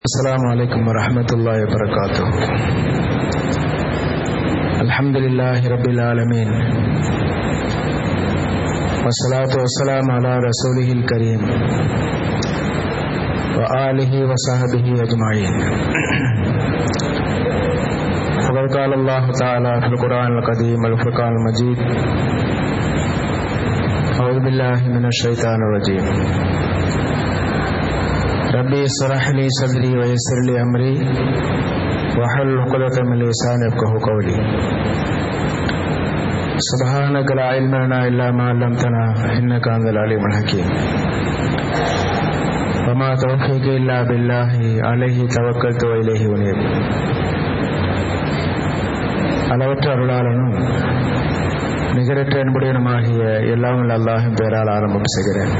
السلام عليكم ورحمة الله وبركاته الحمد لله رب العالمين والصلاة والسلام على رسوله الكريم وآله وصحبه أجمعين وقد قال الله تعالى في القرآن القديم والفرقان المجيد أعوذ بالله من الشيطان الرجيم ربي اشرح لي صدري ويسر لي امري واحلل عقدة من لساني يفقهوا قولي سبحانك لا علم لنا الا ما علمتنا انك انت العليم الحكيم وما توفيقي الا بالله عليه توكلت واليه انيب அளவற்ற அருளாளனும் நிகரற்ற அன்புடையனுமாகிய எல்லாம் அல்லாஹின் பெயரால் ஆரம்பம் செய்கிறேன்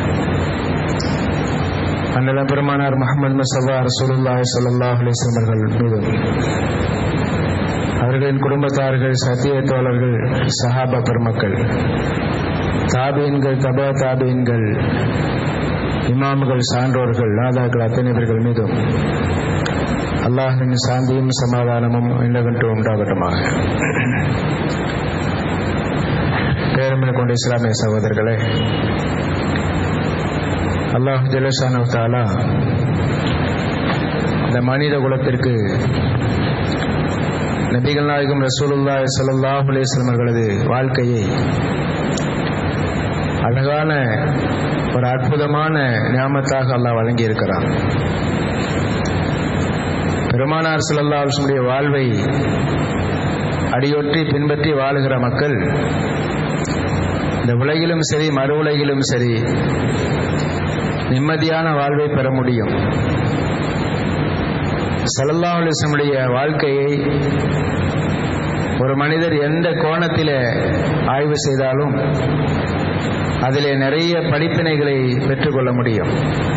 அண்ணல பெருமானார் முகமது மசல்லா ரசூலுல்லாஹி ஸல்லல்லாஹு அலைஹி வஸல்லம் அவர்கள் மீதும் அவர்களின் குடும்பத்தார்கள் சத்திய தோழர்கள் சஹாபா பெருமக்கள் தாபீன்கள் தபா தாபீன்கள் இமாம்கள் சான்றோர்கள் நாதாக்கள் அத்தனை பேர்கள் மீதும் அல்லாஹின் சாந்தியும் சமாதானமும் இன்னகன்று உண்டாகட்டுமாக பேரமில் கொண்ட இஸ்லாமிய சகோதரர்களே அல்லாஹ் ஜலசானு தாலா இந்த மனித குலத்திற்கு நபிகள் நாயகம் ரசூலுல்லா சல்லாஹ் அலேஸ்லம் அவர்களது வாழ்க்கையை அழகான ஒரு அற்புதமான ஞாபகத்தாக அல்லாஹ் வழங்கி இருக்கிறான் பெருமானார் சல்லா அலுவலுடைய வாழ்வை அடியொற்றி பின்பற்றி வாழுகிற மக்கள் இந்த உலகிலும் சரி மறு உலகிலும் சரி நிம்மதியான வாழ்வை பெற முடியும் சல்லல்லா அலிஸ்லமுடைய வாழ்க்கையை ஒரு மனிதர் எந்த கோணத்தில் ஆய்வு செய்தாலும் அதிலே நிறைய படிப்பினைகளை பெற்றுக்கொள்ள முடியும்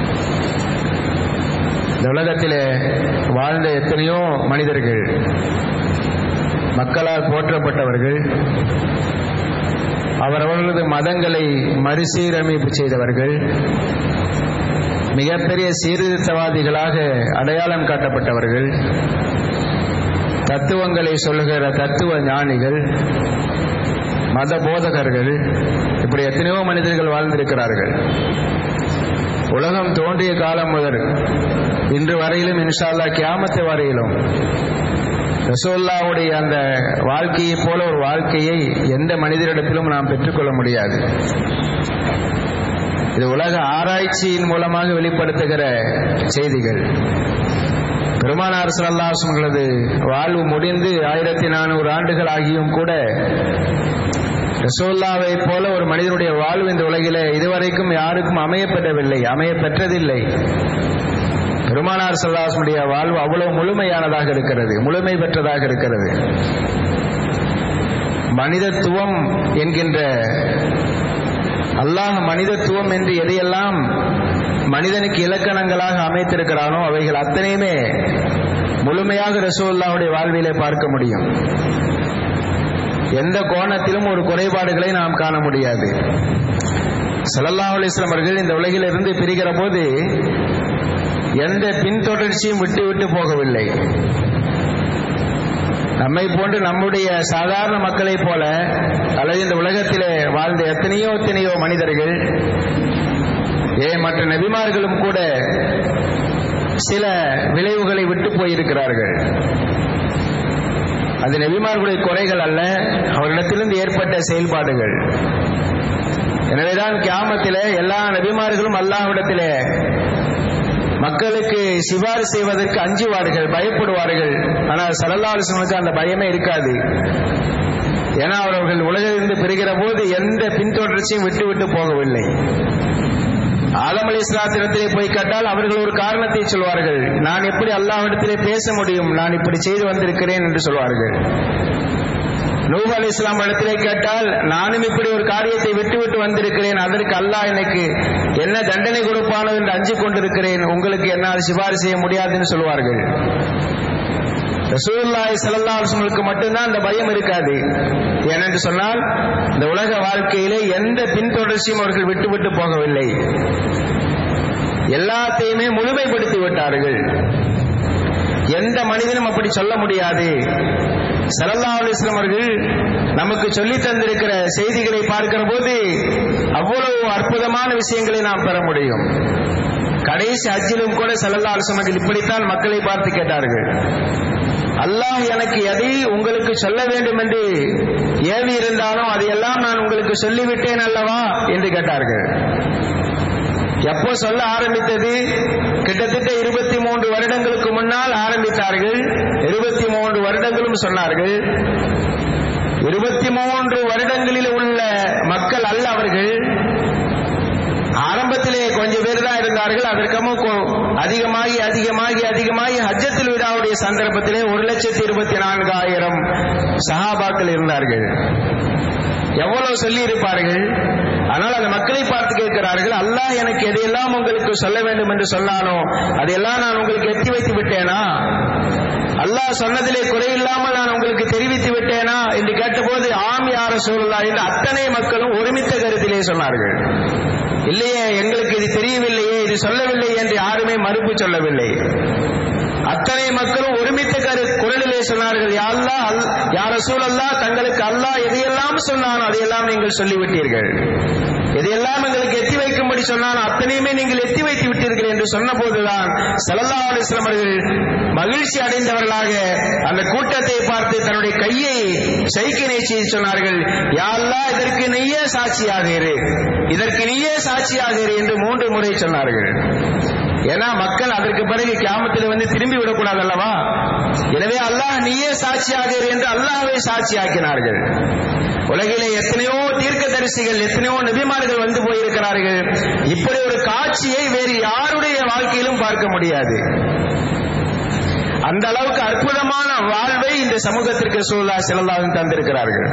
இந்த உலகத்தில் வாழ்ந்த எத்தனையோ மனிதர்கள் மக்களால் போற்றப்பட்டவர்கள் அவரவர்களது மதங்களை மறுசீரமைப்பு செய்தவர்கள் மிகப்பெரிய சீர்திருத்தவாதிகளாக அடையாளம் காட்டப்பட்டவர்கள் தத்துவங்களை சொல்லுகிற தத்துவ ஞானிகள் மத போதகர்கள் இப்படி எத்தனையோ மனிதர்கள் வாழ்ந்திருக்கிறார்கள் உலகம் தோன்றிய காலம் முதல் இன்று வரையிலும் இன்ஷால்லா கியாமத்து வரையிலும் ரசோல்லாவுடைய அந்த வாழ்க்கையை போல ஒரு வாழ்க்கையை எந்த மனிதரிடத்திலும் நாம் பெற்றுக்கொள்ள முடியாது இது உலக ஆராய்ச்சியின் மூலமாக வெளிப்படுத்துகிற செய்திகள் பெருமானார் சல்லாசங்களது வாழ்வு முடிந்து ஆயிரத்தி நானூறு ஆண்டுகள் ஆகியும் கூட ரசோல்லாவை போல ஒரு மனிதனுடைய வாழ்வு இந்த உலகில இதுவரைக்கும் யாருக்கும் அமையப்பெறவில்லை அமைய பெற்றதில்லை பெருமானார் சல்லாசனுடைய வாழ்வு அவ்வளவு முழுமையானதாக இருக்கிறது முழுமை பெற்றதாக இருக்கிறது மனிதத்துவம் என்கின்ற அல்லாஹ் மனிதத்துவம் என்று எதையெல்லாம் மனிதனுக்கு இலக்கணங்களாக அமைத்திருக்கிறானோ அவைகள் அத்தனையுமே முழுமையாக ரசூல்லாவுடைய வாழ்விலே பார்க்க முடியும் எந்த கோணத்திலும் ஒரு குறைபாடுகளை நாம் காண முடியாது சல்லல்லா அலிஸ்லாம் அவர்கள் இந்த உலகில் இருந்து பிரிகிற போது எந்த பின்தொடர்ச்சியும் விட்டு விட்டு போகவில்லை நம்மை போன்று நம்முடைய சாதாரண மக்களைப் போல அல்லது இந்த உலகத்திலே வாழ்ந்த எத்தனையோ எத்தனையோ மனிதர்கள் ஏ மற்ற நபிமார்களும் கூட சில விளைவுகளை விட்டு போயிருக்கிறார்கள் அது நபிமார்களுடைய குறைகள் அல்ல அவரிடத்திலிருந்து ஏற்பட்ட செயல்பாடுகள் எனவேதான் கியாமத்திலே எல்லா நபிமார்களும் அல்லாஹ்விடத்திலே மக்களுக்கு சிபாரிசு செய்வதற்கு அஞ்சுவார்கள் பயப்படுவார்கள் ஆனால் சரல்லாலுசனுக்கு அந்த பயமே இருக்காது ஏன்னா அவர்கள் உலகிலிருந்து பெறுகிற போது எந்த பின்தொடர்ச்சியும் விட்டு விட்டு போகவில்லை ஆலம் அலி இஸ்லாத்திடத்திலே போய் கேட்டால் அவர்கள் ஒரு காரணத்தை சொல்வார்கள் நான் எப்படி அல்லாஹிடத்திலே பேச முடியும் நான் இப்படி செய்து வந்திருக்கிறேன் என்று சொல்வார்கள் நூஹ் அலி இஸ்லாம் இடத்திலே கேட்டால் நானும் இப்படி ஒரு காரியத்தை விட்டு விட்டு வந்திருக்கிறேன் அதற்கு அல்லாஹ் எனக்கு என்ன தண்டனை கொடுப்பானோ என்று அஞ்சு கொண்டிருக்கிறேன் உங்களுக்கு என்னால் சிபாரிசு செய்ய முடியாதுன்னு சொல்வார்கள் ரசூல்லாய் சல்லாஹர்களுக்கு மட்டும்தான் அந்த பயம் இருக்காது ஏனென்று சொன்னால் இந்த உலக வாழ்க்கையிலே எந்த பின்தொடர்ச்சியும் அவர்கள் விட்டு விட்டு போகவில்லை எல்லாத்தையுமே முழுமைப்படுத்தி விட்டார்கள் எந்த மனிதனும் அப்படி சொல்ல முடியாது சல்லல்லா அலிஸ்லாம் அவர்கள் நமக்கு சொல்லி தந்திருக்கிற செய்திகளை பார்க்கிற போது அவ்வளவு அற்புதமான விஷயங்களை நாம் பெற முடியும் கடைசி அஜிலும் கூட சல்லல்லா அலிஸ்லாம் இப்படித்தான் மக்களை பார்த்து கேட்டார்கள் அல்லாஹ் எனக்கு எதை உங்களுக்கு சொல்ல வேண்டும் என்று ஏவி இருந்தாலும் அதையெல்லாம் நான் உங்களுக்கு சொல்லிவிட்டேன் அல்லவா என்று கேட்டார்கள் எப்போ சொல்ல ஆரம்பித்தது கிட்டத்தட்ட இருபத்தி மூன்று வருடங்களுக்கு முன்னால் ஆரம்பித்தார்கள் இருபத்தி மூன்று வருடங்களும் சொன்னார்கள் இருபத்தி மூன்று வருடங்களில் உள்ள மக்கள் அல்ல அவர்கள் ஆரம்பத்திலே கொஞ்சம் பேர் தான் இருந்தார்கள் அதற்கமும் அதிகமாகி அதிகமாகி அதிகமாகி ஹஜ்ஜத்தில் விடாவுடைய சந்தர்ப்பத்திலே ஒரு லட்சத்தி இருபத்தி நான்காயிரம் சஹாபாக்கள் இருந்தார்கள் எவ்வளவு சொல்லி இருப்பார்கள் ஆனால் அந்த மக்களை பார்த்து கேட்கிறார்கள் அல்லாஹ் எனக்கு எதையெல்லாம் உங்களுக்கு சொல்ல வேண்டும் என்று சொன்னானோ அதையெல்லாம் நான் உங்களுக்கு எத்தி வைத்து விட்டேனா அல்லாஹ் சொன்னதிலே குறையில்லாமல் நான் உங்களுக்கு தெரிவித்து விட்டேனா என்று கேட்டபோது ஆம் யார சூழலா என்று அத்தனை மக்களும் ஒருமித்த கருத்திலே சொன்னார்கள் இல்லையே எங்களுக்கு இது தெரியவில்லையே இது சொல்லவில்லை என்று யாருமே மறுப்பு சொல்லவில்லை அத்தனை மக்களும் ஒருமித்த கரு குரலிலே சொன்னார்கள் யாழ்லா யார சூழல்லா தங்களுக்கு அல்லாஹ் எதையெல்லாம் சொன்னானோ அதையெல்லாம் நீங்கள் சொல்லிவிட்டீர்கள் எதையெல்லாம் எங்களுக்கு எத்தி வைக்கும்படி சொன்னானோ அத்தனையுமே நீங்கள் எத்தி வைத்து விட்டீர்கள் என்று சொன்ன போதுதான் சல்லல்லா அலிஸ்லாம் அவர்கள் மகிழ்ச்சி அடைந்தவர்களாக அந்த கூட்டத்தை பார்த்து தன்னுடைய கையை சைக்கினை செய்து சொன்னார்கள் யாழ்லா இதற்கு நீயே சாட்சியாக இரு இதற்கு நீயே சாட்சியாக இரு என்று மூன்று முறை சொன்னார்கள் ஏன்னா மக்கள் அதற்கு பிறகு கியாமத்தில் வந்து திரும்பி விடக்கூடாது அல்லவா எனவே அல்லாஹ் நீயே சாட்சியாக இரு என்று அல்லாஹ்வை சாட்சியாக்கினார்கள் உலகிலே எத்தனையோ தீர்க்க தரிசிகள் எத்தனையோ நபிமார்கள் வந்து போயிருக்கிறார்கள் இப்படி ஒரு காட்சியை வேறு யாருடைய வாழ்க்கையிலும் பார்க்க முடியாது அந்த அளவுக்கு அற்புதமான வாழ்வை இந்த சமூகத்திற்கு சூழலா செல்லலாவும் தந்திருக்கிறார்கள்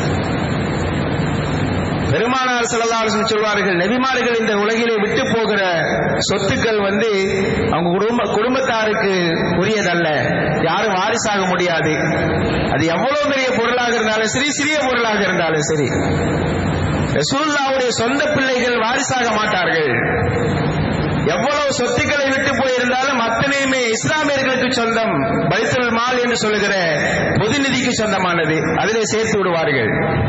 பெருமானார் செல்லலாலும் சொல்வார்கள் நெபிமார்கள் இந்த உலகிலே விட்டு போகிற சொத்துக்கள் வந்து அவங்க குடும்ப குடும்பத்தாருக்கு உரியதல்ல யாரும் வாரிசாக முடியாது அது எவ்வளவு பெரிய பொருளாக இருந்தாலும் சரி சிறிய பொருளாக இருந்தாலும் சரி ரசூல்லாவுடைய சொந்த பிள்ளைகள் வாரிசாக மாட்டார்கள் எவ்வளவு சொத்துக்களை விட்டு போயிருந்தாலும் அத்தனையுமே இஸ்லாமியர்களுக்கு சொந்தம் பைத்துல் மால் என்று சொல்லுகிற பொது நிதிக்கு சொந்தமானது அதிலே சேர்த்து விடுவார்கள்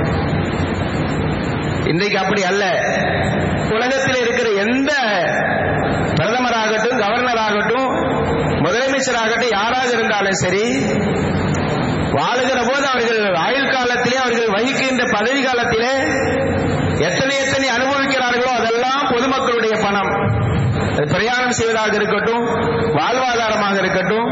இன்றைக்கு அப்படி அல்ல உலகத்தில் இருக்கிற எந்த பிரதமராகட்டும் கவர்னர் ஆகட்டும் முதலமைச்சராகட்டும் யாராக இருந்தாலும் சரி வாழுகிற போது அவர்கள் ஆயுள் காலத்திலே அவர்கள் வகிக்கின்ற பதவி காலத்திலே எத்தனை எத்தனை அனுபவிக்கிறார்களோ அதெல்லாம் பொதுமக்களுடைய பணம் அது பிரயாணம் செய்வதாக இருக்கட்டும் வாழ்வாதாரமாக இருக்கட்டும்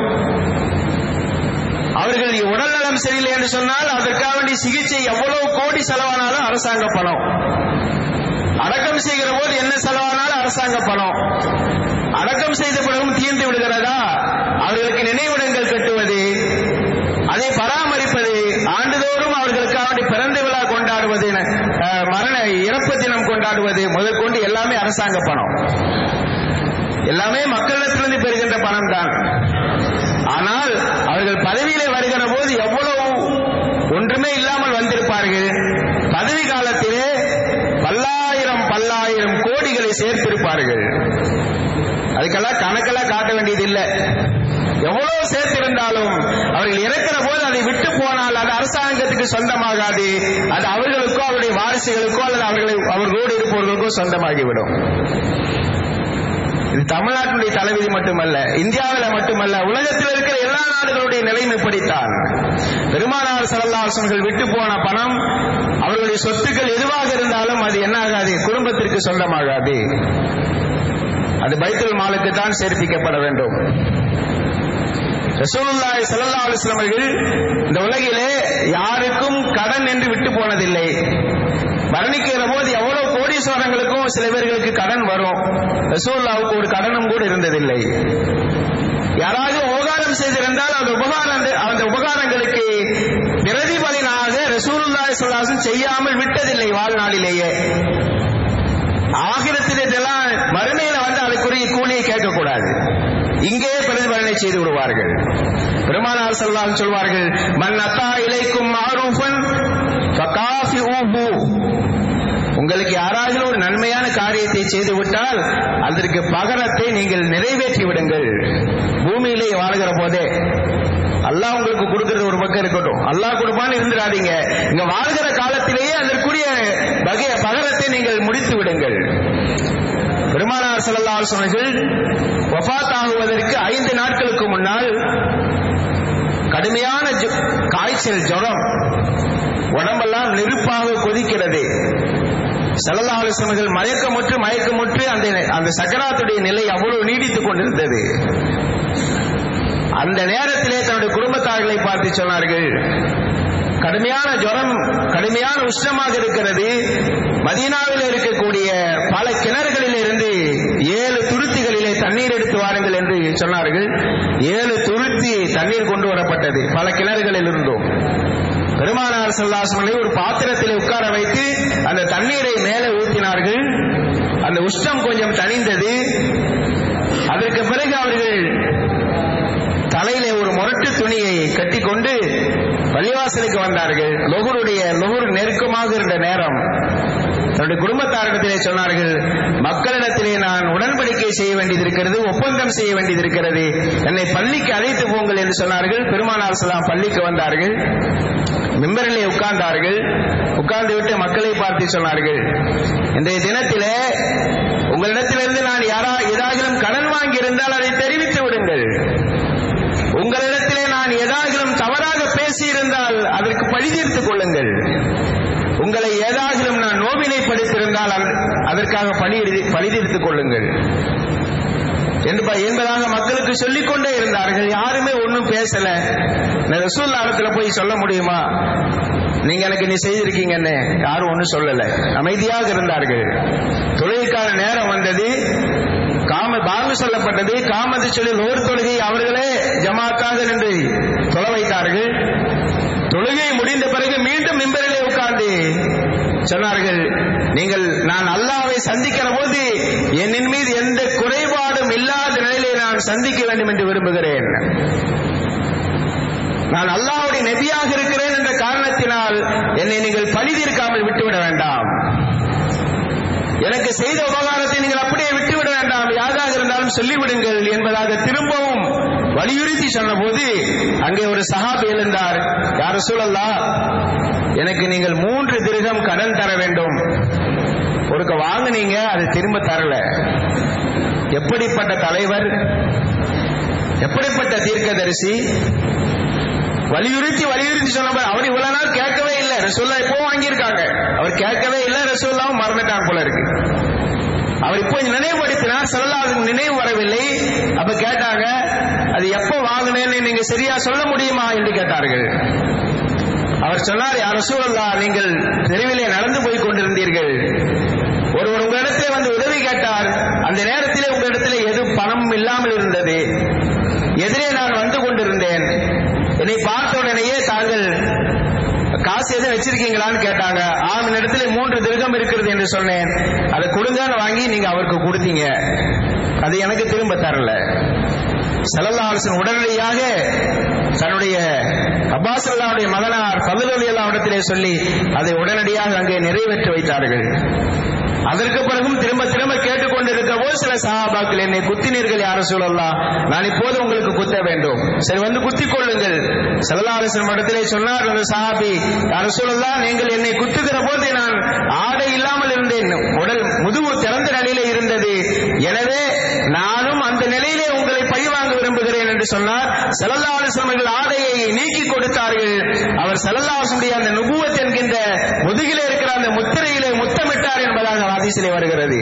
அவர்கள் உடல் நலம் சரியில்லை என்று சொன்னால் அதற்காக வேண்டிய சிகிச்சை எவ்வளவு கோடி செலவானாலும் அரசாங்க பணம் அடக்கம் செய்கிற போது என்ன செலவானாலும் அரசாங்க பணம் அடக்கம் செய்த பிறகும் தீர்ந்து விடுகிறதா அவர்களுக்கு நினைவிடங்கள் கட்டுவது அதை பராமரிப்பது ஆண்டுதோறும் அவர்களுக்காக வேண்டி பிறந்த விழா கொண்டாடுவது மரண இறப்பு தினம் கொண்டாடுவது முதற்கொண்டு எல்லாமே அரசாங்க பணம் எல்லாமே மக்களிடத்திலிருந்து பெறுகின்ற பணம் தான் ஆனால் அவர்கள் பதவியிலே வருகிற போது எவ்வளவு ஒன்றுமே இல்லாமல் வந்திருப்பார்கள் பதவி காலத்திலே பல்லாயிரம் பல்லாயிரம் கோடிகளை சேர்த்திருப்பார்கள் அதுக்கெல்லாம் கணக்கெல்லாம் காட்ட வேண்டியது இல்லை எவ்வளவு சேர்த்திருந்தாலும் அவர்கள் இறக்கிற போது அதை விட்டு போனால் அது அரசாங்கத்துக்கு சொந்தமாகாது அது அவர்களுக்கோ அவருடைய வாரிசுகளுக்கோ அல்லது அவர்களை அவர்களோடு இருப்பவர்களுக்கோ சொந்தமாகிவிடும் இது தமிழ்நாட்டினுடைய தலைவிதி மட்டுமல்ல இந்தியாவில் மட்டுமல்ல உலகத்தில் இருக்கிற எல்லா நாடுகளுடைய நிலைமை இப்படித்தான் பெருமானார் சரல்லாசன்கள் விட்டு போன பணம் அவர்களுடைய சொத்துக்கள் எதுவாக இருந்தாலும் அது என்ன ஆகாது குடும்பத்திற்கு சொந்தமாகாது அது பைத்துல் மாலுக்கு தான் சேர்ப்பிக்கப்பட வேண்டும் ரசூலுல்லாஹி ஸல்லல்லாஹு அலைஹி வஸல்லம் அவர்கள் இந்த உலகிலே யாருக்கும் கடன் என்று விட்டு போனதில்லை மரணிக்கிற போது எவ்வளவு கோடீஸ்வரங்களுக்கும் சில பேர்களுக்கு கடன் வரும் ரசூல்லாவுக்கு ஒரு கடனும் கூட இருந்ததில்லை யாராவது உபகாரம் செய்திருந்தால் அந்த உபகாரம் அந்த உபகாரங்களுக்கு பிரதிபலனாக ரசூலுல்லாஹி ஸல்லல்லாஹு செய்யாமல் விட்டதில்லை வாழ்நாளிலேயே ஆகிரத்தில் இதெல்லாம் மறுமையில வந்து அதுக்குரிய கூலியை கேட்கக்கூடாது இங்கே பிரதிபலனை செய்து விடுவார்கள் பெருமானார் செல்லாம் சொல்வார்கள் மன் அத்தா இலைக்கும் மாரூஃபன் உங்களுக்கு யாராவது ஒரு நன்மையான காரியத்தை செய்து விட்டால் அதற்கு பகரத்தை நீங்கள் நிறைவேற்றி விடுங்கள் பூமியிலே வாழ்கிற போதே அல்லாஹ் உங்களுக்கு கொடுக்கிறது ஒரு பக்கம் இருக்கட்டும் அல்லாஹ் கொடுப்பான்னு இருந்துடாதீங்க இங்க வாழ்கிற காலத்திலேயே அதற்குரிய வகை பகரத்தை நீங்கள் முடித்து விடுங்கள் பெருமானார் ஸல்லல்லாஹு அலைஹி அவர்கள் வஃபாத் ஆகுவதற்கு ஐந்து நாட்களுக்கு முன்னால் கடுமையான ஜு- காய்ச்சல் ஜுரம் உடம்பெல்லாம் நெருப்பாக கொதிக்கிறது ஸல்லல்லாஹு அலைஹி அவர்கள் மயக்கமுற்று மயக்கமுற்று அந்த அந்த சக்கராத்துடைய நிலை அவ்வளவு நீடித்துக் கொண்டிருந்தது அந்த நேரத்திலே தன்னுடைய குடும்பத்தார்களை பார்த்து சொன்னார்கள் கடுமையான ஜுரம் கடுமையான உஷ்ணமாக இருக்கிறது மதீனாவில் இருக்கக்கூடிய பல கிணறுகளில் இருந்து ஏழு துருத்திகளிலே தண்ணீர் எடுத்து வாருங்கள் என்று சொன்னார்கள் ஏழு துருத்தி தண்ணீர் கொண்டு வரப்பட்டது பல கிணறுகளில் இருந்தும் பெருமானார் செல்லாசமனை ஒரு பாத்திரத்தில் உட்கார வைத்து அந்த தண்ணீரை மேலே ஊற்றினார்கள் அந்த உஷ்ணம் கொஞ்சம் தணிந்தது அதற்கு பிறகு அவர்கள் தலையிலே ஒரு முரட்டு துணியை கட்டிக்கொண்டு பள்ளிவாசலுக்கு வந்தார்கள் லொகுருடைய லொகுர் நெருக்கமாக இருந்த நேரம் தன்னுடைய குடும்பத்தாரிடத்திலே சொன்னார்கள் மக்களிடத்திலே நான் உடன்படிக்கை செய்ய வேண்டியது இருக்கிறது ஒப்பந்தம் செய்ய வேண்டியது இருக்கிறது என்னை பள்ளிக்கு அழைத்து போங்கள் என்று சொன்னார்கள் பெருமானார் சலாம் பள்ளிக்கு வந்தார்கள் மிம்பரிலே உட்கார்ந்தார்கள் உட்கார்ந்து விட்டு மக்களை பார்த்து சொன்னார்கள் இன்றைய தினத்திலே உங்களிடத்திலிருந்து நான் யாரா ஏதாகிலும் கடன் வாங்கி இருந்தால் அதை தெரிவித்து விடுங்கள் உங்களிடத்திலே நான் ஏதாகிலும் தவறாக பேசியிருந்தால் அதற்கு பழி தீர்த்துக் கொள்ளுங்கள் உங்களை ஏதாகிலும் நான் நோவினைப்படுத்தியிருந்தால் அது- அதற்காக பழி பழி தீர்த்துக் கொள்ளுங்கள் என்ப- என்பதாக மக்களுக்கு சொல்லிக் கொண்டே இருந்தார்கள் யாருமே ஒன்றும் பேசல நான் ரசூல்லாரத்துல போய் சொல்ல முடியுமா நீங்க எனக்கு நீ செய்திருக்கீங்கன்னு யாரும் ஒன்றும் சொல்லல அமைதியாக இருந்தார்கள் தொழுகைக்கான நேரம் வந்தது காம பாங்கு சொல்லப்பட்டது காமத்து சொல்லி ஒரு தொழுகை அவர்களே ஜமாத்தாக நின்று தொலை வைத்தார்கள் தொழுகை முடிந்த பிறகு மீண்டும் மிம்பரிலே உட்கார்ந்து சொன்னார்கள் நீங்கள் நான் அல்லாவை சந்திக்கிற போது என்னின் மீது எந்த குறைபாடும் இல்லாத நிலையிலே நான் சந்திக்க வேண்டும் என்று விரும்புகிறேன் நான் அல்லாஹ்வுடைய நபியாக இருக்கிறேன் என்ற காரணத்தினால் என்னை நீங்கள் பழி தீர்க்காமல் விட்டுவிட வேண்டாம் எனக்கு செய்த உபகாரத்தை நீங்கள் அப்படியே விட்டுவிட வேண்டாம் யாராக இருந்தாலும் சொல்லிவிடுங்கள் என்பதாக திரும்பவும் வலியுறுத்தி சொன்னபோது அங்கே ஒரு சஹாபி எழுந்தார் யார் சூழல்லா எனக்கு நீங்கள் மூன்று திருகம் கடன் தர வேண்டும் ஒருக்க வாங்குனீங்க அது திரும்ப தரல எப்படிப்பட்ட தலைவர் எப்படிப்பட்ட தீர்க்கதரிசி வலியுறுத்தி வலியுறுத்தி சொன்ன அவர் இவ்வளவு நாள் கேட்கவே இல்லை ரசூல்லா இப்போ வாங்கியிருக்காங்க அவர் கேட்கவே இல்லை ரசூல்லாவும் மறந்துட்டாங்க போல இருக்கு அவர் இப்போ நினைவுபடுத்தினார் சொல்லலாவுக்கு நினைவு வரவில்லை அப்ப கேட்டாங்க அது எப்போ வாங்கினேன்னு நீங்க சரியா சொல்ல முடியுமா என்று கேட்டார்கள் அவர் சொன்னார் யார் ரசூலல்லா நீங்கள் தெருவிலே நடந்து போய் கொண்டிருந்தீர்கள் ஒருவர் உங்களிடத்திலே வந்து உதவி கேட்டார் அந்த நேரத்திலே உங்களிடத்திலே எது பணம் இல்லாமல் இருந்தது எதிரே நான் வந்து கொண்டிருந்தேன் என்னை பார்த்த உடனேயே தாங்கள் காசு எதுவும் வச்சிருக்கீங்களான்னு கேட்டாங்க ஆம் இடத்துல மூன்று திருகம் இருக்கிறது என்று சொன்னேன் அதை கொடுங்கன்னு வாங்கி நீங்க அவருக்கு கொடுத்தீங்க அது எனக்கு திரும்ப தரல செல்லல்லாசன் உடனடியாக தன்னுடைய அப்பாஸ் அல்லாவுடைய மகனார் பல்லுதொலி இடத்திலே சொல்லி அதை உடனடியாக அங்கே நிறைவேற்றி வைத்தார்கள் அதற்கு பிறகும் திரும்ப திரும்ப கேட்டுக்கொண்டிருக்க போது சில சகாபாக்கள் என்னை குத்தினீர்கள் யார சொல்லலாம் நான் இப்போது உங்களுக்கு குத்த வேண்டும் சரி வந்து குத்திக் கொள்ளுங்கள் செல்லாரசன் இடத்திலே சொன்னார் அந்த சஹாபி யார சொல்லலாம் நீங்கள் என்னை குத்துகிற போது நான் ஆடை இல்லாமல் இருந்தேன் உடல் முதுகு திறந்த நிலையிலே இருந்தது எனவே நானும் அந்த நிலையிலே உங்களை பழி வாங்க விரும்புகிறேன் என்று சொன்னார் செல்லல்லாசர்கள் ஆடையை நீக்கி கொடுத்தார்கள் அவர் செல்லல்லாசனுடைய அந்த நுபுவத் என்கின்ற முதுகிலே இருக்கிற அந்த முத்திரையிலே முத்தமிட்டார் என்பதாக ஹதீஸிலே வருகிறது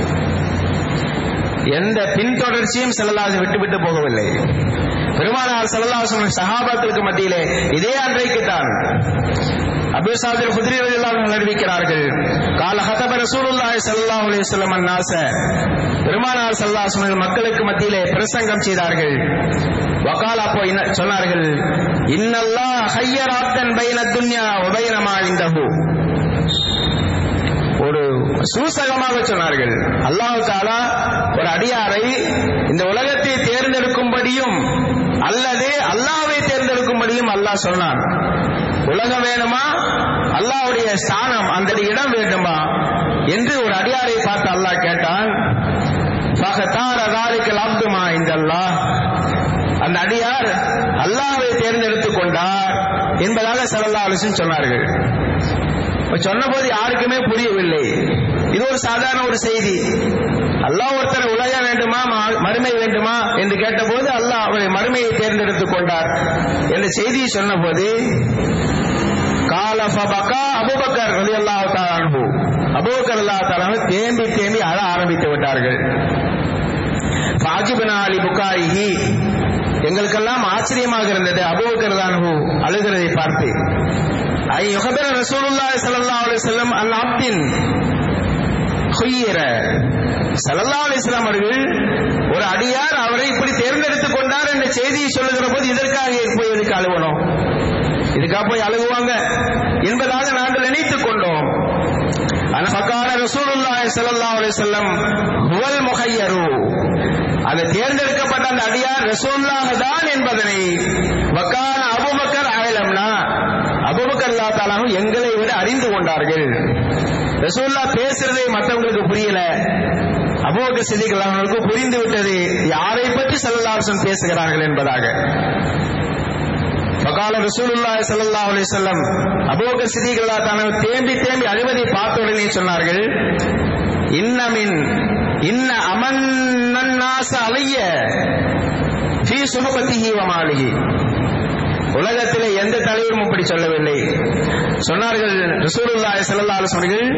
எந்த பின்தொடர்ச்சியும் செல்லல்லாசு விட்டுவிட்டு போகவில்லை பெருமானார் செல்லல்லாசன் சஹாபாக்களுக்கு மத்தியிலே இதே அன்றைக்கு தான் அபு சாதிர் குதிரை எல்லாம் அறிவிக்கிறார்கள் கால ஹதப ரசூலுல்லாஹி ஸல்லல்லாஹு அலைஹி வஸல்லம் அன்னாஸ பெருமானார் ஸல்லல்லாஹு மக்களுக்கு மத்தியிலே பிரசங்கம் செய்தார்கள் வகால் அப்போ என்ன சொன்னார்கள் இன்னல்லாஹ் ஹய்யராத்தன் பைன துன்யா வ பைன மா இந்தஹு ஒரு சூசகமாக சொன்னார்கள் அல்லாஹு தாலா ஒரு அடியாரை இந்த உலகத்தை தேர்ந்தெடுக்கும்படியும் அல்லது அல்லாவை தேர்ந்தெடுக்கும்படியும் அல்லாஹ் சொன்னான் உலகம் வேணுமா அல்லாஹ்வுடைய ஸ்தானம் அந்த இடம் வேண்டுமா என்று ஒரு அடியாரை பார்த்து அல்லாஹ் கேட்டான் ஃபகதார தாரிக்கல் அப்துமா இந்த அல்லாஹ் அந்த அடியார் அல்லாஹ்வை இதை தேர்ந்தெடுத்துக் கொண்டார் என்பதாக சல்லா அலிசன் சொன்னார்கள் சொன்னபோது யாருக்குமே புரியவில்லை இது ஒரு சாதாரண ஒரு செய்தி அல்லாஹ் ஒருத்தர் உலக வேண்டுமா மறுமை வேண்டுமா என்று கேட்டபோது அல்லாஹ் அவரை மறுமையை தேர்ந்தெடுத்துக் கொண்டார் என்ற செய்தியை சொன்னபோது கால ஃபபகா அபூபக்கர் ரலியல்லாஹு தஆலா அன்ஹு அபூபக்கர் ரலியல்லாஹு தஆலா தேம்பி தேம்பி அழ ஆரம்பித்து விட்டார்கள் ஃபாஜிபனா அலி புகாயிஹி எங்களுக்கெல்லாம் ஆச்சரியமாக இருந்தது அபூபக்கர் அன்ஹு அழுகிறதை பார்த்து ஐ யுகபர ரசூலுல்லாஹி ஸல்லல்லாஹு அலைஹி வஸல்லம் அன் அப்தின் ஹுய்யிர ஸல்லல்லாஹு அலைஹி வஸல்லம் அவர்கள் ஒரு அடியார் அவரை இப்படி தேர்ந்தெடுத்துக் கொண்டார் என்ற செய்தியை சொல்லுகிற போது இதற்காக போய் எதுக்கு அழுவணும் இதுக்காக போய் அழுகுவாங்க என்பதாக நாங்கள் நினைத்துக் கொண்டோம் அனஃபகான ரசூலுல்லாஹி ஸல்லல்லாஹு அலைஹி வஸல்லம் ஹுவல் முஹய்யரு அந்த தேர்ந்தெடுக்கப்பட்ட அந்த அடியார் ரசூலுல்லாஹ் தான் என்பதனை வக்கான அபூபக்கர் அயலம்னா அபூபக்கர் அல்லாஹ் தஆலாவும் எங்களை விட அறிந்து கொண்டார்கள் ரசூல்லா பேசுறதே மற்றவங்களுக்கு புரியல அபூபக்கர் சித்திகள் அவர்களுக்கு புரிந்து விட்டது யாரை பற்றி சல்லல்லாஹு பேசுகிறார்கள் என்பதாக ஃபகால ரசூலுல்லாஹி ஸல்லல்லாஹு அலைஹி வஸல்லம் அபூபக்கர் சித்திக் ரலியல்லாஹு தஆலா தேம்பி தேம்பி அழுவதை பார்த்த உடனே சொன்னார்கள் இன்னமின் இன்ன அமன்னன் நாச அலைய ஃபீ சுபபத்திஹி வ மாலிஹி உலகத்திலே எந்த தலைவரும் இப்படி சொல்லவில்லை சொன்னார்கள் ரசூலுல்லாஹி ஸல்லல்லாஹு அலைஹி வஸல்லம்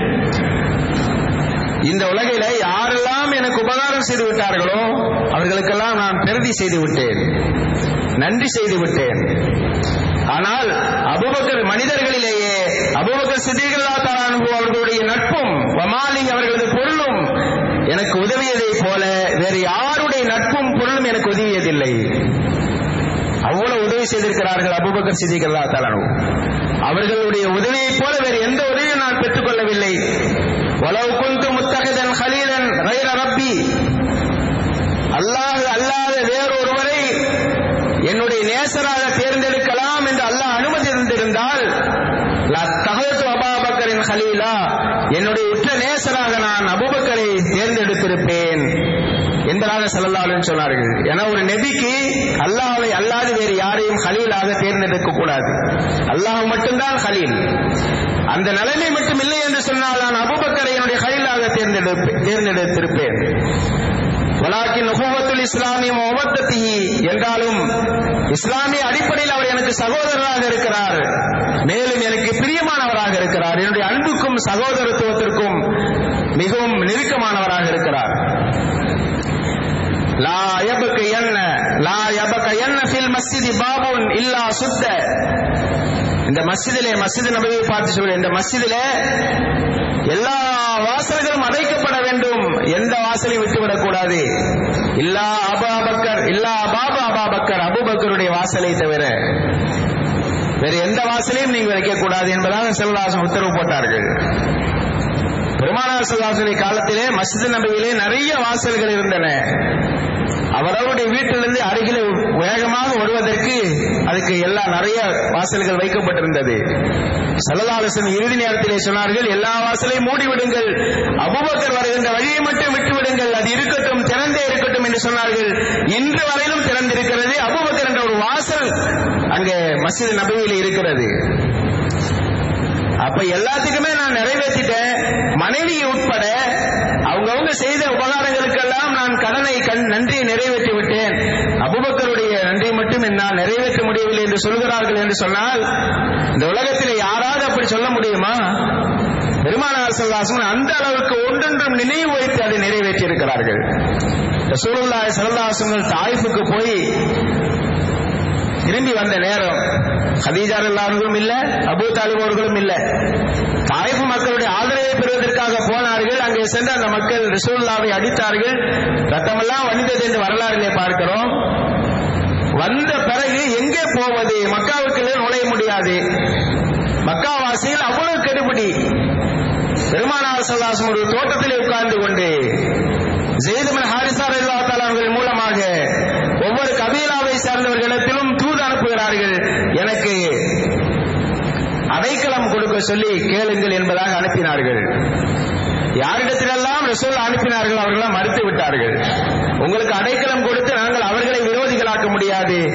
இந்த உலகில யாரெல்லாம் எனக்கு உபகாரம் செய்து விட்டார்களோ அவர்களுக்கெல்லாம் நான் பெருதி செய்து விட்டேன் நன்றி செய்து விட்டேன் ஆனால் அபுபக்கர் மனிதர்களிலேயே அபுபக்கர் சித்திகளா தாரானு அவர்களுடைய நட்பும் வமாலி அவர்களது பொருளும் எனக்கு உதவியதைப் போல வேறு யாருடைய நட்பும் பொருளும் எனக்கு உதவியதில்லை அவ்வளவு உதவி செய்திருக்கிறார்கள் அபுபக்கர் சித்திகளா தாரானு அவர்களுடைய உதவியைப் போல வேறு எந்த உதவியும் நான் பெற்றுக்கொள்ளவில்லை வலவு குந்து முத்தகதன் ஹலீலன் ரைர ரப்பி அல்லாஹ் அல்லாத வேறொருவரை என்னுடைய நேசராக தேர்ந்தெடுக்கலாம் என்று அல்லாஹ் அனுமதி இருந்திருந்தால் தகவத்து அபாபக்கரின் ஹலீலா என்னுடைய உற்ற நேசராக நான் அபுபக்கரை தேர்ந்தெடுத்திருப்பேன் என்பதாக செல்லலாலும் சொன்னார்கள் என ஒரு நெபிக்கு அல்லாஹை அல்லாது வேறு யாரையும் ஹலீலாக தேர்ந்தெடுக்க கூடாது அல்லாஹ் மட்டும்தான் ஹலீல் அந்த நிலைமை மட்டும் இல்லை என்று சொன்னால் நான் அபுபக்கரை என்னுடைய ஹலீலாக தேர்ந்தெடுப்பேன் தேர்ந்தெடுத்திருப்பேன் வலாக்கின் நுகுவத்துல் இஸ்லாமிய ஒவத்தத்திஹி என்றாலும் இஸ்லாமிய அடிப்படையில் அவர் எனக்கு சகோதரராக இருக்கிறார் மேலும் எனக்கு பிரியமானவராக இருக்கிறார் என்னுடைய அன்புக்கும் சகோதரத்துவத்திற்கும் மிகவும் நெருக்கமானவராக இருக்கிறார் லா யபக என்ன லா யபக என்ன ஃபில் மஸ்ஜிதி பாபுன் இல்லா சுத்த இந்த மஸ்ஜிதிலே மஸ்ஜித் நபவியை பார்த்து சொல்ல இந்த மஸ்ஜிதிலே எல்லா வாசல்களும் அடைக்கப்பட வேண்டும் எந்த வாசலையும் விட்டுவிடக் கூடாது இல்லா அபாபக்கர் இல்லா பாபா அபாபக்கர் அபுபக்கருடைய வாசலை தவிர வேறு எந்த வாசலையும் நீங்கள் வைக்கக்கூடாது என்பதாக செல்வாசம் உத்தரவு போட்டார்கள் பெருமானார் செல்வாசனை காலத்திலே மஸ்ஜித் நபியிலே நிறைய வாசல்கள் இருந்தன அவரவருடைய வீட்டிலிருந்து அருகில் வேகமாக வருவதற்கு அதுக்கு எல்லா நிறைய வாசல்கள் வைக்கப்பட்டிருந்தது சல்லலாலசன் இறுதி நேரத்திலே சொன்னார்கள் எல்லா வாசலையும் மூடிவிடுங்கள் அபுபக்கர் வருகின்ற வழியை மட்டும் விட்டுவிடுங்கள் அது இருக்கட்டும் திறந்தே இருக்கட்டும் என்று சொன்னார்கள் இன்று வரையிலும் திறந்திருக்கிறது அபுபக்கர் என்ற ஒரு வாசல் அங்கே மஸ்ஜித் நபியில இருக்கிறது அப்ப எல்லாத்துக்குமே நான் நிறைவேற்றிட்டேன் மனைவி உட்பட அவங்கவுங்க செய்த உபகாரங்களுக்கெல்லாம் நான் கடனை கண் நன்றியை நிறைவேற்றி விட்டேன் அபுபக்கருடைய நன்றியை மட்டும் என்னால் நிறைவேற்ற முடியவில்லை என்று சொல்கிறார்கள் என்று சொன்னால் இந்த உலகத்தில் யாராவது அப்படி சொல்ல முடியுமா பெருமானார் சொல்லாசன் அந்த அளவுக்கு ஒன்றொன்றும் நினைவு வைத்து அதை நிறைவேற்றி இருக்கிறார்கள் சூழல்லாய் சரதாசங்கள் தாய்ப்புக்கு போய் திரும்பி வந்த நேரம் ஹதீஜார் எல்லார்களும் இல்ல அபு தாலிப் அவர்களும் இல்ல தாய்ப்பு மக்களுடைய ஆதரவை பெறுவதற்காக போனார்கள் அங்கே சென்று அந்த மக்கள் ரிசூல்லாவை அடித்தார்கள் ரத்தமெல்லாம் வணிந்தது என்று வரலாறிலே பார்க்கிறோம் வந்த பிறகு எங்கே போவது மக்காவுக்குள்ளே நுழைய முடியாது மக்காவாசியில் அவ்வளவு கெடுபிடி பெருமானார் சல்லாசம் ஒரு தோட்டத்திலே உட்கார்ந்து கொண்டு ஜெய்தமன் ஹாரிசார் அவர்கள் மூலமாக ஒவ்வொரு கபீலாவை சார்ந்தவர்களிடத்திலும் தூது அனுப்புகிறார்கள் எனக்கு அடைக்கலம் கொடுக்க சொல்லி கேளுங்கள் என்பதாக அனுப்பினார்கள் யாரிடத்திலெல்லாம் ரசூல் அனுப்பினார்கள் அவர்களெல்லாம் மறுத்து விட்டார்கள் உங்களுக்கு அடைக்கலம் கொடுத்து நாங்கள் அவர்களை விரோதிகளாக்க முடியாது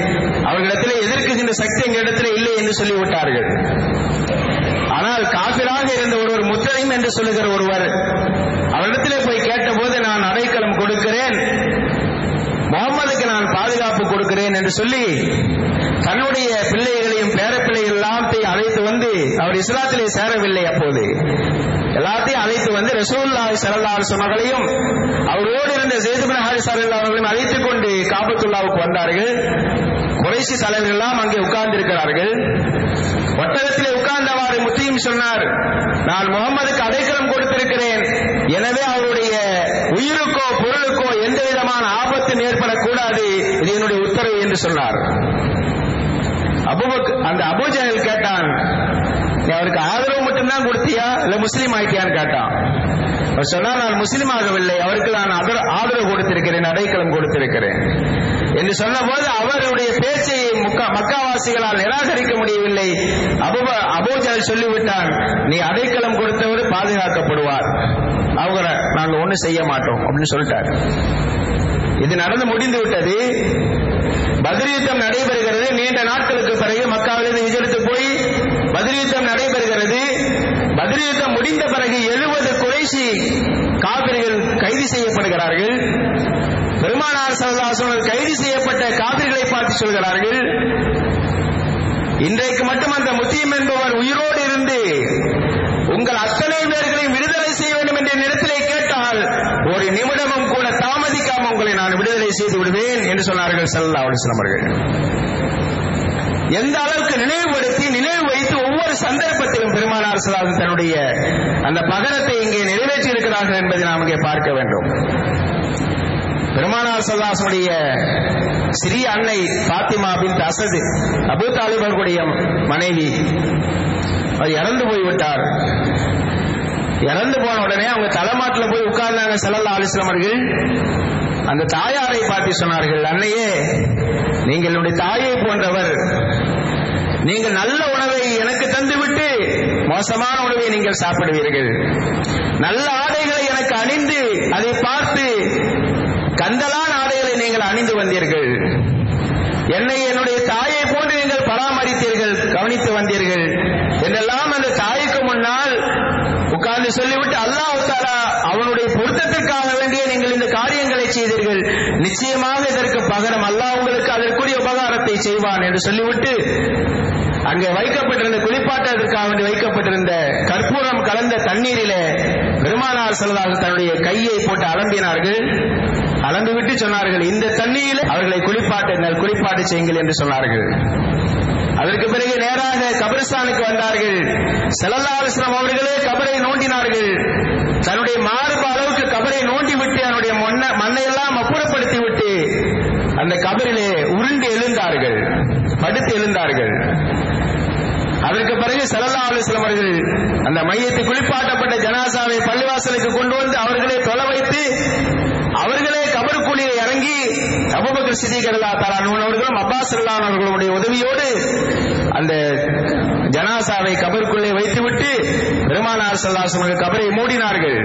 அவர்களிடத்தில் எதிர்க்குகின்ற சக்தி எங்களிடத்தில் இல்லை என்று சொல்லிவிட்டார்கள் ஆனால் காபிராக இருந்த ஒருவர் முத்தலிம் என்று சொல்லுகிற ஒருவர் அவரிடத்திலே போய் கேட்டபோது நான் அடைக்கலம் கொடுக்கிறேன் முகமதுக்கு நான் பாதுகாப்பு கொடுக்கிறேன் என்று சொல்லி தன்னுடைய பிள்ளைகளையும் பேரப்பிள்ளைகள் எல்லாத்தையும் அழைத்து வந்து அவர் இஸ்லாத்திலே சேரவில்லை அப்போது எல்லாத்தையும் அழைத்து வந்து ரசூல்லாய் சரல்லார் மகளையும் அவரோடு இருந்த ஜெய்துபின் ஹாரிஸ் அவர்களையும் அழைத்துக் கொண்டு காபத்துல்லாவுக்கு வந்தார்கள் குறைசி தலைவர்கள் எல்லாம் அங்கே உட்கார்ந்து இருக்கிறார்கள் ஒட்டகத்திலே உட்கார்ந்தவாறு முத்தியும் சொன்னார் நான் முகமதுக்கு அடைக்கலம் கொடுத்திருக்கிறேன் எனவே அவருடைய உயிருக்கோ பொருளுக்கோ எந்த விதமான ஆபத்தும் ஏற்படக்கூடாது இது என்னுடைய உத்தரவு என்று சொன்னார் அபுபக் அந்த அபூஜகல் கேட்டான் நீ அவருக்கு ஆதரவு மட்டும்தான் கொடுத்தியா இல்ல முஸ்லீம் ஆயிட்டியான்னு கேட்டான் அவர் சொன்னார் நான் முஸ்லீம் ஆகவில்லை அவருக்கு நான் ஆதர- ஆதரவு கொடுத்திருக்கிறேன் அடைக்கலம் கொடுத்திருக்கிறேன் என்று சொன்னபோது அவருடைய பேச்சை முக்கா- மக்காவாசிகளால் நிராகரிக்க முடியவில்லை அபுப அபூஜல் சொல்லிவிட்டான் நீ அடைக்கலம் கொடுத்தவர் பாதுகாக்கப்படுவார் அவங்கள நாங்க ஒண்ணும் செய்ய மாட்டோம் அப்படின்னு சொல்லிட்டார் இது நடந்து முடிந்து விட்டது பத்ர் யுத்தம் நடைபெறுகிறது நீண்ட நாட்களுக்கு பிறகு மக்காவிலிருந்து விஜயத்து போய் பத்ர் யுத்தம் நடைபெறுகிறது பத்ர் யுத்தம் முடிந்த பிறகு எழுபது குறைசி காவிரிகள் கைது செய்யப்படுகிறார்கள் பெருமானார் சல்லாசனர் கைது செய்யப்பட்ட காவிரிகளை பார்த்து சொல்கிறார்கள் இன்றைக்கு மட்டும் அந்த முத்தியம் என்பவர் உயிரோடு இருந்து உங்கள் அத்தனை பேர்களையும் விடுதலை செய்ய வேண்டும் என்ற நிலத்திலே கேட்டால் ஒரு நிமிடமும் கூட தாமதிக்காம உங்களை நான் விடுதலை செய்து விடுவேன் என்று சொன்னார்கள் சல்லா அலிஸ்லாம் அவர்கள் எந்த அளவுக்கு நினைவுபடுத்தி நினைவு வைத்து ஒவ்வொரு சந்தர்ப்பத்திலும் பெருமானார் சலாது தன்னுடைய அந்த பகரத்தை இங்கே நிறைவேற்றி இருக்கிறார்கள் என்பதை நாம் இங்கே பார்க்க வேண்டும் பெருமானார் சல்லாசனுடைய சிறிய அன்னை பாத்திமா பின் அசது அபு தாலிப் அவர்களுடைய மனைவி அவர் இறந்து போய்விட்டார் இறந்து போன உடனே அவங்க தலைமாட்டில் போய் உட்கார்ந்தாங்க செல்லல்லா அலிஸ்லாம் அவர்கள் அந்த தாயாரை பார்த்து சொன்னார்கள் அன்னையே நீங்கள் என்னுடைய தாயை போன்றவர் நீங்கள் நல்ல உணவை எனக்கு தந்துவிட்டு மோசமான உணவை நீங்கள் சாப்பிடுவீர்கள் நல்ல ஆடைகளை எனக்கு அணிந்து அதை பார்த்து கந்தலான ஆடைகளை நீங்கள் அணிந்து வந்தீர்கள் என்னை என்னுடைய தாயை போன்று நீங்கள் பராமரித்தீர்கள் கவனித்து வந்தீர்கள் என்றெல்லாம் அந்த தாய்க்கு முன்னால் உட்கார்ந்து சொல்லிவிட்டு அல்லாஹ் தாலா அவனுடைய பொருத்தத்திற்காக வேண்டிய நீங்கள் இந்த காரியங்களை செய்தீர்கள் நிச்சயமாக இதற்கு பகரம் அல்லாஹ் உங்களுக்கு அதற்குரிய உபகாரத்தை செய்வான் என்று சொல்லிவிட்டு அங்கே வைக்கப்பட்டிருந்த குளிப்பாட்டத்திற்காக வேண்டி வைக்கப்பட்டிருந்த கற்பூரம் கலந்த தண்ணீரிலே பெருமானார் செல்வதாக தன்னுடைய கையை போட்டு அலம்பினார்கள் அலம்பி விட்டு சொன்னார்கள் இந்த தண்ணீரில் அவர்களை குளிப்பாட்டுங்கள் குளிப்பாட்டு செய்யுங்கள் என்று சொன்னார்கள் அதற்கு பிறகு நேராக கபிரஸ்தானுக்கு வந்தார்கள் செலல்லாஸ்லாம் அவர்களே கபரை நோண்டினார்கள் தன்னுடைய மார்பு அளவுக்கு கபரை நோண்டி விட்டு அதனுடைய மண்ண மண்ணையெல்லாம் அப்புறப்படுத்தி விட்டு அந்த கபரிலே உருண்டு எழுந்தார்கள் படுத்து எழுந்தார்கள் அதற்கு பிறகு சல்லல்லா அலுவலம் அவர்கள் அந்த மையத்தை குளிப்பாட்டப்பட்ட ஜனாசாவை பள்ளிவாசலுக்கு கொண்டு வந்து அவர்களே தொலை வைத்து அவர்களே கபருக்குழியை இறங்கி அபுபக்கர் சிதிகர்லா தலான் அவர்களும் அப்பாஸ் அல்லான் அவர்களுடைய உதவியோடு அந்த ஜனாசாவை கபருக்குள்ளே வைத்துவிட்டு பெருமானார் சல்லாசம் அவர்கள் கபரை மூடினார்கள்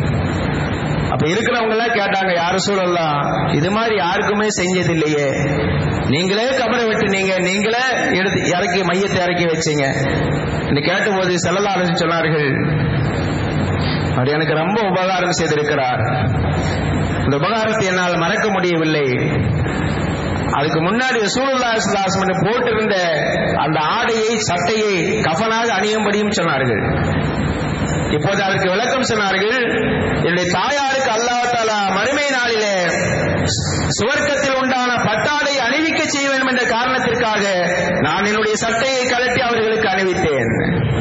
அப்ப இருக்கிறவங்க எல்லாம் கேட்டாங்க யாரும் சூழல்லாம் இது மாதிரி யாருக்குமே செஞ்சதில்லையே நீங்களே கபரை வெட்டினீங்க நீங்களே எடுத்து இறக்கி மையத்தை இறக்கி வச்சீங்க என்று கேட்டபோது செல்லலாளர் சொன்னார்கள் அவர் எனக்கு ரொம்ப உபகாரம் செய்திருக்கிறார் இந்த உபகாரத்தை என்னால் மறக்க முடியவில்லை அதுக்கு முன்னாடி ரசூலுல்லாஹி ஸல்லல்லாஹு அலைஹி வஸல்லம் போட்டிருந்த அந்த ஆடையை சட்டையை கஃனாக அணியும்படியும் சொன்னார்கள் இப்போது அதற்கு விளக்கம் சொன்னார்கள் என்னுடைய தாயாருக்கு அல்லாஹ் தாலா மறுமை நாளிலே சுவர்க்கத்தில் உண்டான பட்டாடை அணிவிக்க செய்ய வேண்டும் என்ற காரணத்திற்காக நான் என்னுடைய சட்டையை கழட்டி அவர்களுக்கு அணிவித்தேன்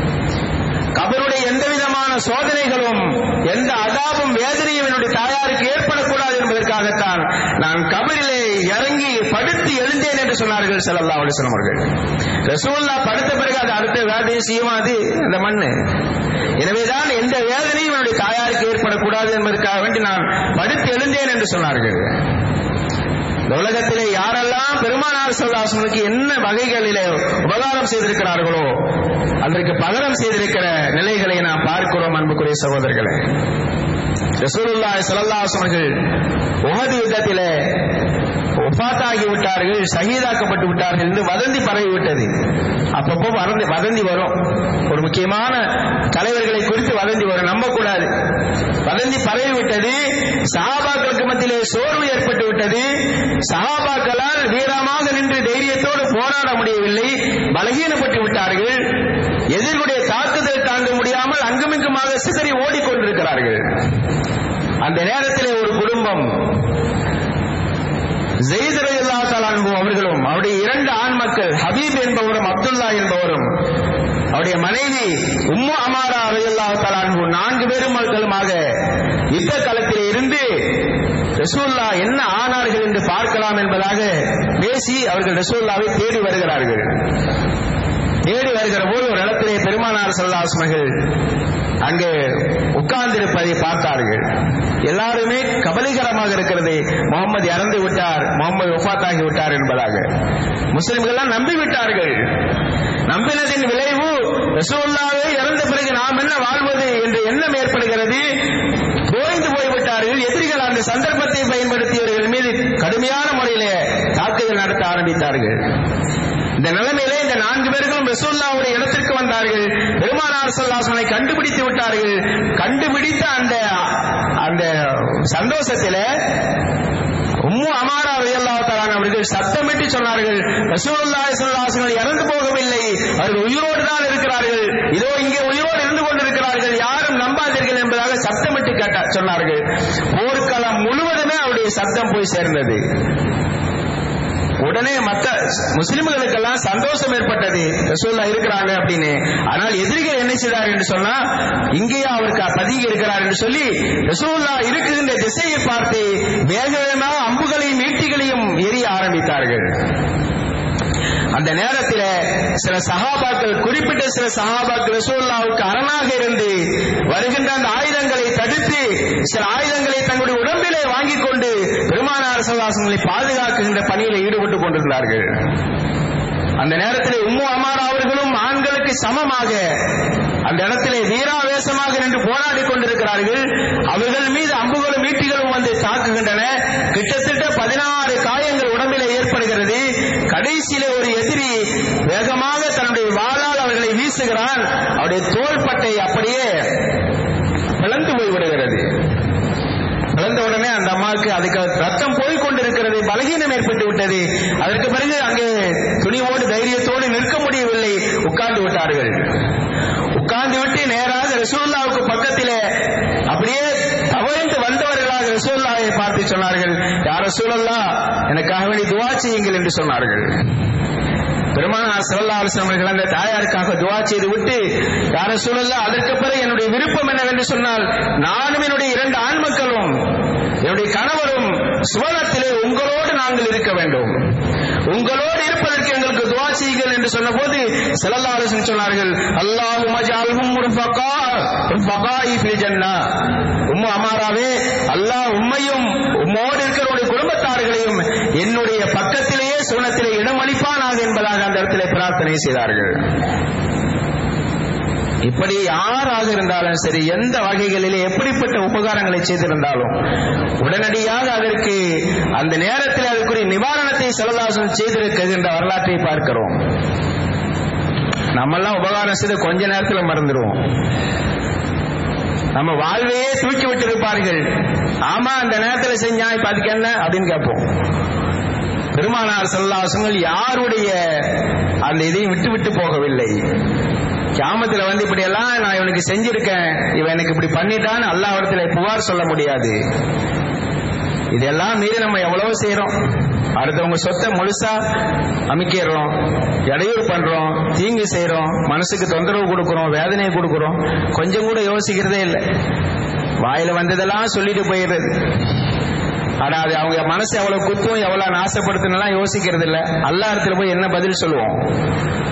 கபருடைய எந்த விதமான சோதனைகளும் எந்த அதாபும் வேதனையும் என்னுடைய தாயாருக்கு ஏற்படக்கூடாது என்பதற்காகத்தான் நான் கபரிலே இறங்கி படுத்து எழுந்தேன் என்று சொன்னார்கள் ஸல்லல்லாஹு அலைஹி வஸல்லம் அவர்கள் ரசூல்லா படுத்த பிறகு அது அடுத்த வேலையை செய்யும் அது அந்த மண்ணு எனவேதான் எந்த வேதனையும் என்னுடைய தாயாருக்கு ஏற்படக்கூடாது என்பதற்காக வேண்டி நான் படுத்து எழுந்தேன் என்று சொன்னார்கள் இந்த உலகத்திலே யாரெல்லாம் பெருமானார் சொல்லாசனுக்கு என்ன வகைகளிலே உபகாரம் செய்திருக்கிறார்களோ அதற்கு பகரம் செய்திருக்கிற நிலைகளை நாம் பார்க்கிறோம் அன்புக்குரிய சகோதரர்களே ரசூலுல்லாஹி ஸல்லல்லாஹு அலைஹி அவர்கள் உஹது யுத்தத்திலே ஒஃபாத்தாகி விட்டார்கள் ஷஹீதாக்கப்பட்டு விட்டார்கள் என்று வதந்தி பரவி விட்டது அப்பப்போ வதந்தி வதந்தி வரும் ஒரு முக்கியமான தலைவர்களை குறித்து வதந்தி வரும் நம்பக்கூடாது வதந்தி பரவி விட்டது சஹாபாக்களுக்கு மத்தியிலே சோர்வு ஏற்பட்டு விட்டது சஹாபாக்களால் வீரமாக நின்று தைரியத்தோடு போராட முடியவில்லை பலகீனப்பட்டு விட்டார்கள் எதிர்களுடைய தாக்குதல் தாங்க முடியாமல் அங்குமிங்குமாக சிதறி ஓடிக்கொண்டிருக்கிறார்கள் அந்த நேரத்திலே ஒரு குடும்பம் ஜெயிதரையுல்லா அன்பு அவர்களும் அவருடைய இரண்டு ஆண் மக்கள் ஹபீப் என்பவரும் அப்துல்லா என்பவரும் அவருடைய மனைவி உம்மு அமாரா அலையுல்லா அன்பு நான்கு பேரும் மக்களுமாக யுத்த களத்திலே இருந்து ரசூல்லா என்ன ஆனார்கள் என்று பார்க்கலாம் என்பதாக பேசி அவர்கள் ரசூல்லாவை தேடி வருகிறார்கள் தேடி வருகிற போது ஒரு இடத்திலே பெருமானார் சல்லாஸ்மகள் அங்கே உட்கார்ந்திருப்பதை பார்த்தார்கள் எல்லாருமே கபலிகரமாக இருக்கிறது முகமது இறந்து விட்டார் முகமது ஒஃபாத்தாகி விட்டார் என்பதாக முஸ்லிம்கள் நம்பி விட்டார்கள் நம்பினதின் விளைவு ரசூல்லாவே இறந்த பிறகு நாம் என்ன வாழ்வது என்ற எண்ணம் ஏற்படுகிறது ஓய்ந்து போய்விட்டார்கள் எதிரிகள் அந்த சந்தர்ப்பத்தை பயன்படுத்தியவர்கள் மீது கடுமையான முறையிலே தாக்குதல் நடத்த ஆரம்பித்தார்கள் இந்த நிலைமையிலே இந்த நான்கு பேர்களும் ரசூல்லாவுடைய இடத்திற்கு வந்தார்கள் பெருமானார் சொல்லாசனை கண்டுபிடித்து விட்டார்கள் கண்டுபிடித்த அந்த அந்த சந்தோஷத்தில உம்மு அமாரா ரலியல்லாஹு அவர்கள் சத்தமிட்டு சொன்னார்கள் ரசூலுல்லாஹி ஸல்லல்லாஹு அலைஹி இறந்து போகவில்லை அவர்கள் உயிரோடு தான் இருக்கிறார்கள் இதோ இங்கே உயிரோடு இருந்து கொண்டிருக்கிறார்கள் யாரும் நம்பாதீர்கள் என்பதாக சத்தமிட்டு கேட்ட சொன்னார்கள் போர்க்களம் முழுவதுமே அவருடைய சத்தம் போய் சேர்ந்தது உடனே மத்த முஸ்லிம்களுக்கெல்லாம் சந்தோஷம் ஏற்பட்டது ரசூல்லா இருக்கிறாங்க அப்படின்னு ஆனால் எதிரிகள் என்ன செய்தார் என்று சொன்னா இங்கேயே அவருக்கு பதிவு இருக்கிறார் என்று சொல்லி ரசூல்லா இருக்குகின்ற திசையை பார்த்து வேக வேகமாக அம்புகளையும் ஈட்டிகளையும் எரிய ஆரம்பித்தார்கள் அந்த நேரத்தில் சில சகாபாக்கள் குறிப்பிட்ட சில சகாபாக்கள் ரசூல்லாவுக்கு அரணாக இருந்து வருகின்ற அந்த ஆயுதங்களை தடுத்து சில ஆயுதங்களை தங்களுடைய உடம்பிலே வாங்கிக் கொண்டு பெருமானார் சவாசங்களை பாதுகாக்கின்ற பணியில் ஈடுபட்டுக் கொண்டிருந்தார்கள் அந்த நேரத்தில் உம்மு அமாரா அவர்களும் ஆண்களுக்கு சமமாக அந்த இடத்திலே வீராவேசமாக நின்று போராடி கொண்டிருக்கிறார்கள் அவர்கள் மீது அம்புகளும் ஈட்டிகளும் வந்து தாக்குகின்றன கிட்டத்தட்ட பதினாறு காயங்கள் உடம்பிலே ஏற்படுகிறது கடைசியிலே ஒரு எதிரி வேகமாக தன்னுடைய வாளால் அவர்களை வீசுகிறான் அவருடைய தோள்பட்டை அப்படியே பிளந்து போய்விடுகிறது பிளந்த உடனே அந்த அம்மாவுக்கு அதுக்கு ரத்தம் போய் கொண்டிருக்கிறது பலகீனம் ஏற்பட்டு விட்டது அதற்கு பிறகு அங்கே துணிவோடு தைரியத்தோடு நிற்க முடியவில்லை உட்கார்ந்து விட்டார்கள் உட்கார்ந்து விட்டு நேராக ரசூல்லாவுக்கு பக்கத்திலே அப்படியே தவழ்ந்து வந்தவர்களாக ரசூல்லாவை பார்த்து சொன்னார்கள் யார் ரசூலல்லா எனக்காக வேண்டி துவா செய்யுங்கள் என்று சொன்னார்கள் பெருமானார் சல்லா அவர்கள் அந்த தாயாருக்காக துவா செய்து விட்டு யார சூழல்ல அதற்கு பிறகு என்னுடைய விருப்பம் என்னவென்று சொன்னால் நானும் என்னுடைய இரண்டு ஆண் மக்களும் என்னுடைய கணவரும் சுவனத்திலே உங்களோடு நாங்கள் இருக்க வேண்டும் உங்களோடு இருப்பதற்கு எங்களுக்கு துவா செய்யுங்கள் என்று சொன்னபோது ஸல்லல்லாஹு அலைஹி வஸல்லம் சொன்னார்கள் அல்லாஹும்ம ஜஅல்ஹும் ருஃபகா ருஃபகாஇ ஃபில் ஜன்னah உம்மு அமாராவே அல்லாஹ் உம்மையும் உம்மோடு இருக்கிற உடைய குடும்பத்தார்களையும் என்னுடைய பக்கத்திலேயே சுவனத்திலே இடமளிப்பானாக என்பதாக அந்த இடத்திலே பிரார்த்தனை செய்தார்கள் இப்படி யாராக இருந்தாலும் சரி எந்த வகைகளிலே எப்படிப்பட்ட உபகாரங்களை செய்திருந்தாலும் உடனடியாக அதற்கு அந்த நேரத்தில் அதற்குரிய நிவாரணத்தை செலவாசம் செய்திருக்கின்ற வரலாற்றை பார்க்கிறோம் நம்மெல்லாம் உபகாரம் செய்து கொஞ்ச நேரத்தில் மறந்துடுவோம் நம்ம வாழ்வையே தூக்கி விட்டு இருப்பார்கள் ஆமா அந்த நேரத்தில் செஞ்சா இப்ப அதுக்கு என்ன அப்படின்னு கேட்போம் பெருமானார் செல்லாசங்கள் யாருடைய அந்த இதையும் விட்டு விட்டு போகவில்லை கியாமத்துல வந்து இப்படி எல்லாம் நான் இவனுக்கு செஞ்சிருக்கேன் இவன் எனக்கு இப்படி பண்ணிட்டான்னு அல்லாஹ்விடத்துல புகார் சொல்ல முடியாது இதெல்லாம் மீறி நம்ம எவ்வளவு செய்யறோம் அடுத்தவங்க சொத்தை முழுசா அமைக்கிறோம் இடையூறு பண்றோம் தீங்கு செய்யறோம் மனசுக்கு தொந்தரவு கொடுக்கிறோம் வேதனையை கொடுக்கிறோம் கொஞ்சம் கூட யோசிக்கிறதே இல்லை வாயில வந்ததெல்லாம் சொல்லிட்டு போயிடுறது ஆனா அது அவங்க மனசு எவ்வளவு குத்தும் எவ்வளவு நாசப்படுத்தணும் யோசிக்கிறது இல்ல அல்லா இடத்துல போய் என்ன பதில் சொல்லுவோம்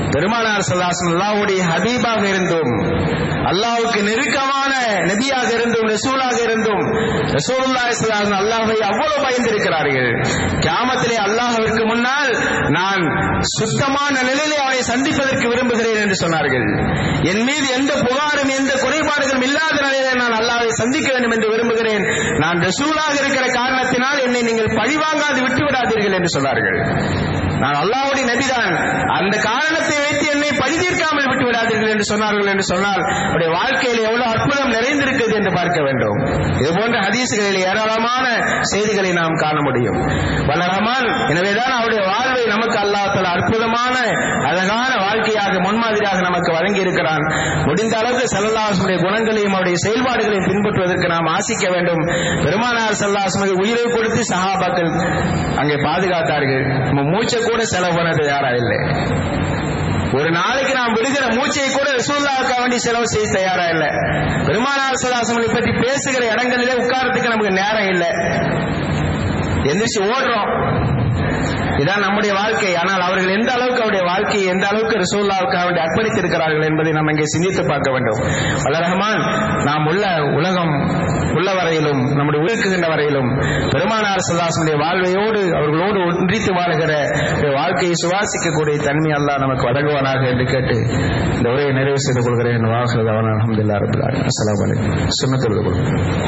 பெருமானார் சல்லாசன் அல்லாஹ்வுடைய ஹபீபாக இருந்தும் அல்லாஹ்வுக்கு நெருக்கமான நபியாக இருந்தும் ரசூலாக இருந்தும் ரசூலுல்லாஹி ஸல்லல்லாஹு அலைஹி அல்லாஹ்வை அவ்வளவு பயந்திருக்கிறார்கள் கியாமத்திலே அல்லாஹ்விற்கு முன்னால் நான் சுத்தமான நிலையிலே அவனை சந்திப்பதற்கு விரும்புகிறேன் என்று சொன்னார்கள் என் மீது எந்த புகாரும் எந்த குறைபாடுகளும் இல்லாத நிலையிலே நான் அல்லாஹ்வை சந்திக்க வேண்டும் என்று விரும்புகிறேன் நான் ரசூலாக இருக்கிற காரணத்தினால் என்னை நீங்கள் பழிவாங்காது விட்டு விடாதீர்கள் என்று சொன்னார்கள் நான் அல்லாஹ்வுடைய நபிதான் அந்த காரணத்தை வைத்து என்னை பழி தீர்க்காமல் விட்டு விடாதீர்கள் என்று சொன்னார்கள் என்று சொன்னால் அவருடைய வாழ்க்கையில் எவ்வளவு அற்புதம் நிறைந்திருக்கிறது என்று பார்க்க வேண்டும் இது போன்ற ஹதீசுகளில் ஏராளமான செய்திகளை நாம் காண முடியும் வல்ல ரஹ்மான் எனவேதான் அவருடைய வாழ்வை நமக்கு அல்லாஹ் தஆலா அற்புதமான அழகான வாழ்க்கையாக முன்மாதிரியாக நமக்கு வழங்கி இருக்கிறான் முடிந்த அளவுக்கு சல்லல்லாஹுடைய குணங்களையும் அவருடைய செயல்பாடுகளையும் பின்பற்றுவதற்கு நாம் ஆசிக்க வேண்டும் பெருமானார் சல்லாஹுடைய உயிரை கொடுத்து சஹாபாக்கள் அங்கே பாதுகாத்தார்கள் நம்ம மூச்சை கூட செலவு பண்ண தயாரா இல்லை ஒரு நாளைக்கு நாம் விடுகிற மூச்சை கூட ரசூல்லாவுக்கு வேண்டி செலவு செய்ய தயாரா இல்ல பெருமானார் சலாசமனை பற்றி பேசுகிற இடங்களிலே உட்காரத்துக்கு நமக்கு நேரம் இல்லை எந்திரிச்சு ஓடுறோம் இதான் நம்முடைய வாழ்க்கை ஆனால் அவர்கள் எந்த அளவுக்கு அவருடைய வாழ்க்கையை எந்த அளவுக்கு ரசூல்லாவுக்காக வேண்டி அர்ப்பணித்திருக்கிறார்கள் என்பதை நாம் இங்கே சிந்தித்து பார்க்க வேண்டும் வல்ல ரஹ்மான் நாம் உள்ள உலகம் உள்ள வரையிலும் நம்முடைய உயிர்க்குகின்ற வரையிலும் பெருமானார் சல்லாசனுடைய வாழ்வையோடு அவர்களோடு ஒன்றித்து வாழுகிற ஒரு வாழ்க்கையை சுவாசிக்கக்கூடிய தன்மை அல்லாஹ் நமக்கு வழங்குவானாக என்று கேட்டு இந்த உரையை நிறைவு செய்து கொள்கிறேன் வாகுறது அவன் அலமதுல்லா ரபுல்லா அஸ்லாம் வலைக்கம் சுண்ணத்தில்